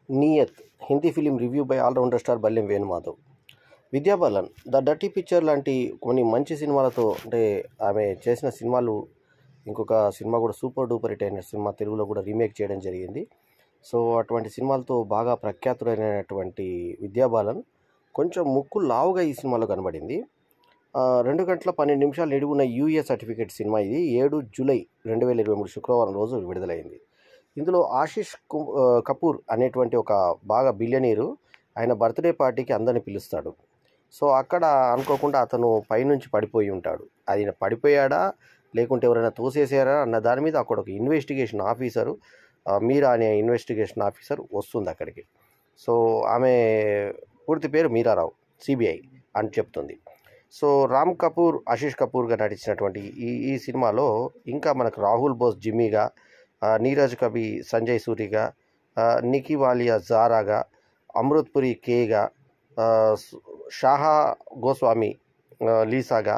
నియత్ Hindi film review by allrounder star Ballem Venumadhav Vidya Balan the dirty picture లాంటి కొన్ని మంచి సినిమాలతో అంటే ఆమె చేసిన సినిమాలు ఇంకొక సినిమా కూడా సూపర్ డూపర్ హిట్ అయిన సినిమా తెలుగులో కూడా రీమేక్ చేయడం జరిగింది సో అటువంటి సినిమాలతో బాగా ప్రఖ్యాతులైనటువంటి విద్యాబాలన్ కొంచెం ముక్కు లావుగా ఈ సినిమాలో కనబడింది ఆ, రెండు గంటల పన్నెండు నిమిషాలు నిడుగున్న యూఏ సర్టిఫికేట్ సినిమా ఇది ఏడు జూలై రెండు వేల ఇరవై మూడు శుక్రవారం రోజు విడుదలైంది ఇందులో ఆశిష్ కు- ఆ, కపూర్ అనేటువంటి ఒక బాగా బిలియనీరు ఆయన బర్త్డే పార్టీకి అందరిని పిలుస్తాడు సో అక్కడ అనుకోకుండా అతను పైనుంచి పడిపోయి ఉంటాడు ఆయన పడిపోయాడా లేకుంటే ఎవరైనా తోసేసారా అన్న దాని మీద అక్కడ ఒక ఇన్వెస్టిగేషన్ ఆఫీసరు ఆ, మీరా అనే ఇన్వెస్టిగేషన్ ఆఫీసర్ వస్తుంది అక్కడికి సో ఆమె పూర్తి పేరు మీరారావు సిబిఐ అని చెప్తుంది సో రామ్ కపూర్ ఆశిష్ కపూర్గా నటించినటువంటి ఈ ఈ సినిమాలో ఇంకా మనకు రాహుల్ బోస్ జిమ్మీగా ఆ, నీరజ్ కవి సంజయ్ సూరిగా ఆ, నికీ వాలియా జారాగా అమృత్పురి కేగా ఆ, సు- షాహా గోస్వామి ఆ, లీసాగా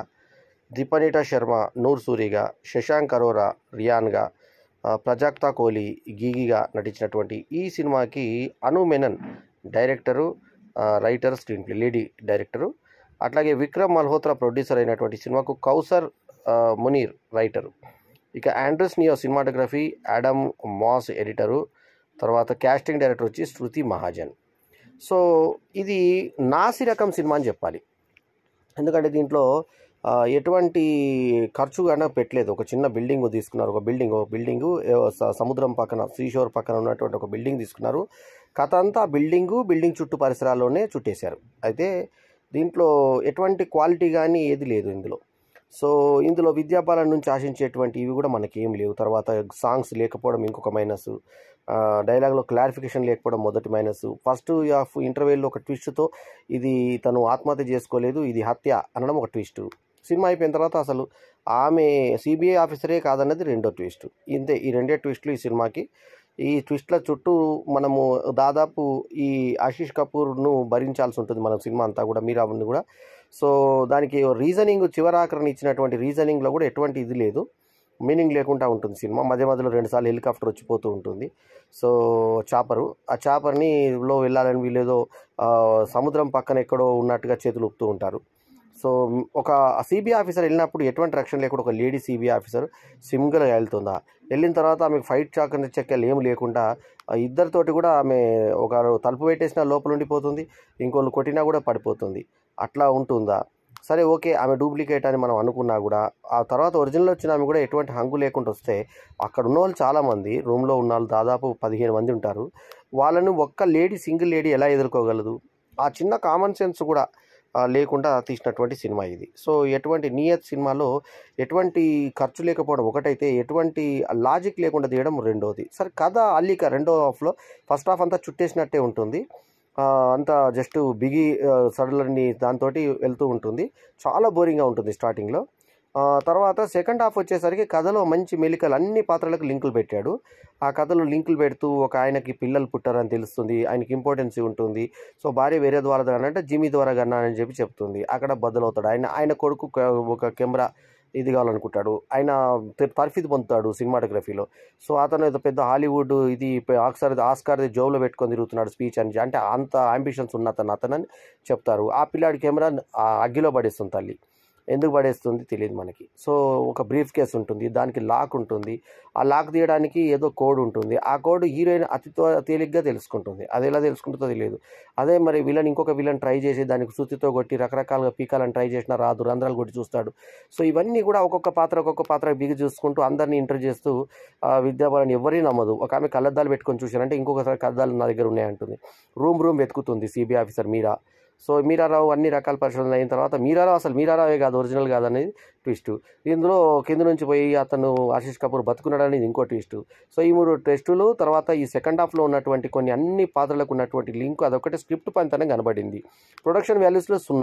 దీపనీట శర్మ నూర్ సూరిగా శశాంక్ అరోరా రియాన్గా ఆ, ప్రజాక్తా కోహ్లీ గీగిగా నటించినటువంటి ఈ సినిమాకి అను మెనన్ డైరెక్టరు ఆ, writer screen play lady director అట్లాగే విక్రమ్ మల్హోత్రా ప్రొడ్యూసర్ అయినటువంటి సినిమాకు కౌసర్ ఆ, మునీర్ రైటరు ఇక Andres Neo cinematography Adam Mass editor తర్వాత క్యాస్టింగ్ డైరెక్టర్ వచ్చి శృతి మహాజన్ సో ఇది నాసి రకం సినిమా అని చెప్పాలి ఎందుకంటే దీంట్లో ఆ, ఎటువంటి ఖర్చు కానీ పెట్టలేదు ఒక చిన్న బిల్డింగ్ తీసుకున్నారు ఒక బిల్డింగ్ ఒక బిల్డింగ్ సముద్రం పక్కన సీషోర్ పక్కన ఉన్నటువంటి ఒక బిల్డింగ్ తీసుకున్నారు కథ అంతా బిల్డింగు బిల్డింగ్ చుట్టూ పరిసరాల్లోనే చుట్టేశారు అయితే దీంట్లో ఎటువంటి క్వాలిటీ కానీ ఏది లేదు ఇందులో సో ఇందులో విద్యాపాలన నుంచి ఆశించేటువంటి ఇవి కూడా మనకి ఏం లేవు తర్వాత సాంగ్స్ లేకపోవడం ఇంకొక మైనస్ డైలాగ్లో క్లారిఫికేషన్ లేకపోవడం మొదటి మైనస్ ఫస్ట్ హాఫ్ ఇంటర్వ్యూలో ఒక ట్విస్ట్తో ఇది తను ఆత్మహత్య చేసుకోలేదు ఇది హత్య అనడం ఒక ట్విస్ట్ సినిమా అయిపోయిన తర్వాత అసలు ఆమె సిబిఐ ఆఫీసరే కాదన్నది రెండో ట్విస్ట్ ఇంతే ఈ రెండే ట్విస్టులు ఈ సినిమాకి ఈ ట్విస్ట్ల చుట్టూ మనము దాదాపు ఈ ఆశీష్ కపూర్ను భరించాల్సి ఉంటుంది మన సినిమా అంతా కూడా మీరు అవన్నీ కూడా సో దానికి రీజనింగ్ చివరాకరణ ఇచ్చినటువంటి రీజనింగ్లో కూడా ఎటువంటి ఇది లేదు మీనింగ్ లేకుండా ఉంటుంది సినిమా మధ్య మధ్యలో రెండుసార్లు హెలికాప్టర్ వచ్చిపోతూ ఉంటుంది సో చాపరు ఆ చాపర్ని లో వెళ్ళాలని వీళ్ళేదో ఆ, సముద్రం పక్కన ఎక్కడో ఉన్నట్టుగా చేతులు ఊపుతూ ఉంటారు సో మ్, ఒక సిబిఐ ఆఫీసర్ వెళ్ళినప్పుడు ఎటువంటి రక్షణ లేకుండా ఒక లేడీ సిబిఐ ఆఫీసర్ సింగిల్గా వెళ్తుందా వెళ్ళిన తర్వాత ఆమెకు ఫైట్ చాక్ చెక్కలు ఏం లేకుండా ఆ ఇద్దరితోటి కూడా ఆమె ఒక తలుపు పెట్టేసిన లోపల ఉండిపోతుంది ఇంకోళ్ళు కొట్టినా కూడా పడిపోతుంది అట్లా ఉంటుందా సరే ఓకే ఆమె డూప్లికేట్ అని మనం అనుకున్నా కూడా ఆ తర్వాత ఒరిజినల్ వచ్చిన ఆమె కూడా ఎటువంటి హంగు లేకుండా వస్తే అక్కడ ఉన్న వాళ్ళు చాలామంది రూమ్లో ఉన్న వాళ్ళు దాదాపు పదిహేను మంది ఉంటారు వాళ్ళను ఒక్క లేడీ సింగిల్ లేడీ ఎలా ఎదుర్కోగలదు ఆ చిన్న కామన్ సెన్స్ కూడా ఆ, లేకుండా తీసినటువంటి సినిమా ఇది సో ఎటువంటి నియత్ సినిమాలో ఎటువంటి ఖర్చు లేకపోవడం ఒకటైతే ఎటువంటి లాజిక్ లేకుండా తీయడం రెండోది సరే కథ అల్లిక రెండో హాఫ్లో ఫస్ట్ హాఫ్ అంతా చుట్టేసినట్టే ఉంటుంది ఆ, అంతా జస్ట్ బిగి సడలని దాంతో వెళ్తూ ఉంటుంది చాలా బోరింగ్గా ఉంటుంది స్టార్టింగ్లో ఆ, తర్వాత సెకండ్ హాఫ్ వచ్చేసరికి కథలో మంచి మెలికలు అన్ని పాత్రలకు లింకులు పెట్టాడు ఆ కథలో లింకులు పెడుతూ ఒక ఆయనకి పిల్లలు పుట్టారని తెలుస్తుంది ఆయనకి ఇంపార్టెన్స్ ఉంటుంది సో భార్య వేరే ద్వారా అంటే జిమ్మి ద్వారా కన్నానని చెప్పి చెప్తుంది అక్కడ బద్దలవుతాడు ఆయన ఆయన కొడుకు క- ఒక కెమెరా ఇది కావాలనుకుంటాడు ఆయన తె- తర్ఫీదు పొందుతాడు సినిమాటోగ్రఫీలో సో అతను ఏదో పెద్ద హాలీవుడ్ ఇది ఆస్కార్ ఆస్కార్ జోబులో పెట్టుకొని తిరుగుతున్నాడు స్పీచ్ అని అంటే అంత అంబిషన్స్ ఉన్న అతను అతనని చెప్తారు ఆ పిల్లాడి కెమెరా ఆ అగ్గిలో పడేస్తుంది తల్లి ఎందుకు పడేస్తుంది తెలియదు మనకి సో ఒక బ్రీఫ్ కేస్ ఉంటుంది దానికి లాక్ ఉంటుంది ఆ లాక్ తీయడానికి ఏదో కోడ్ ఉంటుంది ఆ కోడ్ హీరోయిన్ అతి త్వ- తేలిగ్గా తెలుసుకుంటుంది అది ఎలా తెలుసుకుంటుందో తెలియదు అదే మరి విలన్ ఇంకొక విలన్ ట్రై చేసి దానికి సుత్తితో కొట్టి రకరకాలుగా పీకాలని ట్రై చేసినా రాదు రంధ్రాలు కొట్టి చూస్తాడు సో ఇవన్నీ కూడా ఒక్కొక్క పాత్ర ఒక్కొక్క పాత్ర బిగి చూసుకుంటూ అందరినీ ఇంటర్ చేస్తూ ఆ, విద్యాబలని ఎవరిని నమ్మదు ఒక ఆమె కళ్ళద్దాలు పెట్టుకొని చూశారంటే ఇంకొకసారి కళ్ళద్దాలు నా దగ్గర ఉన్నాయంటుంది రూమ్ రూమ్ వెతుకుతుంది CBI officer Meera so Meera Rao అన్ని రకాల పరిశోధనలు అయిన తర్వాత మీరారావు అసలు మీరారావే కాదు ఒరిజినల్ కాదనేది ట్విస్ట్ ఇందులో కింద నుంచి పోయి అతను ఆశీష్ కపూర్ బతుకున్నాడు అనేది ఇంకో ట్విస్ట్ సో ఈ మూడు టెస్టులు తర్వాత ఈ సెకండ్ హాఫ్లో ఉన్నటువంటి కొన్ని అన్ని పాత్రలకు ఉన్నటువంటి లింక్ అదొకటి స్క్రిప్ట్ పంతనే కనబడింది ప్రొడక్షన్ వాల్యూస్లో సున్నా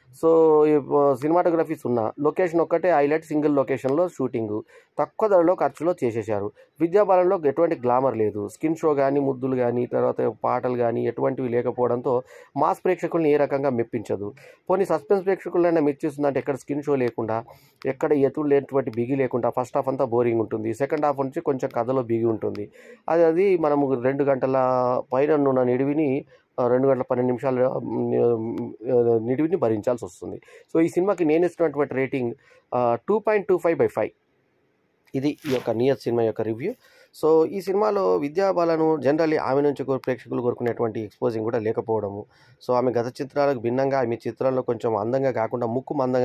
సో సినిమాటోగ్రఫీ సున్నా లొకేషన్ ఒక్కటే హైలైట్ సింగిల్ లొకేషన్లో షూటింగ్ తక్కువ ధరలో ఖర్చులో చేసేశారు విద్యాబాలంలో ఎటువంటి గ్లామర్ లేదు స్కిన్ షో కానీ ముద్దులు కానీ తర్వాత పాటలు కానీ ఎటువంటివి లేకపోవడంతో మాస్ ప్రేక్షకుల్ని ఏ రకంగా మెప్పించదు పోనీ సస్పెన్స్ ప్రేక్షకులైనా మెచ్చిస్తుందంటే ఎక్కడ స్కిన్ షో లేకుండా ఎక్కడ ఎతులు లేనటువంటి బిగి లేకుండా ఫస్ట్ హాఫ్ అంతా బోరింగ్ ఉంటుంది సెకండ్ హాఫ్ నుంచి కొంచెం కథలో బిగి ఉంటుంది అది అది మనము రెండు గంటల పైన ఉన్న నిడివిని ఆ, రెండు గంటల పన్నెండు నిమిషాల ఆ, నిడివిని భరించాల్సి వస్తుంది సో ఈ సినిమాకి నేను ఇస్తున్నటువంటి rating two point two five by five ఇది ఈ యొక్క నియత్ సినిమా యొక్క రివ్యూ సో ఈ సినిమాలో విద్యాబాలను జనరల్లీ ఆమె నుంచి కో- ప్రేక్షకులు కోరుకునేటువంటి ఎక్స్పోజింగ్ కూడా లేకపోవడము సో ఆమె గత చిత్రాలకు భిన్నంగా ఆమె చిత్రాల్లో కొంచెం అందంగా కాకుండా ముక్కు మందంగా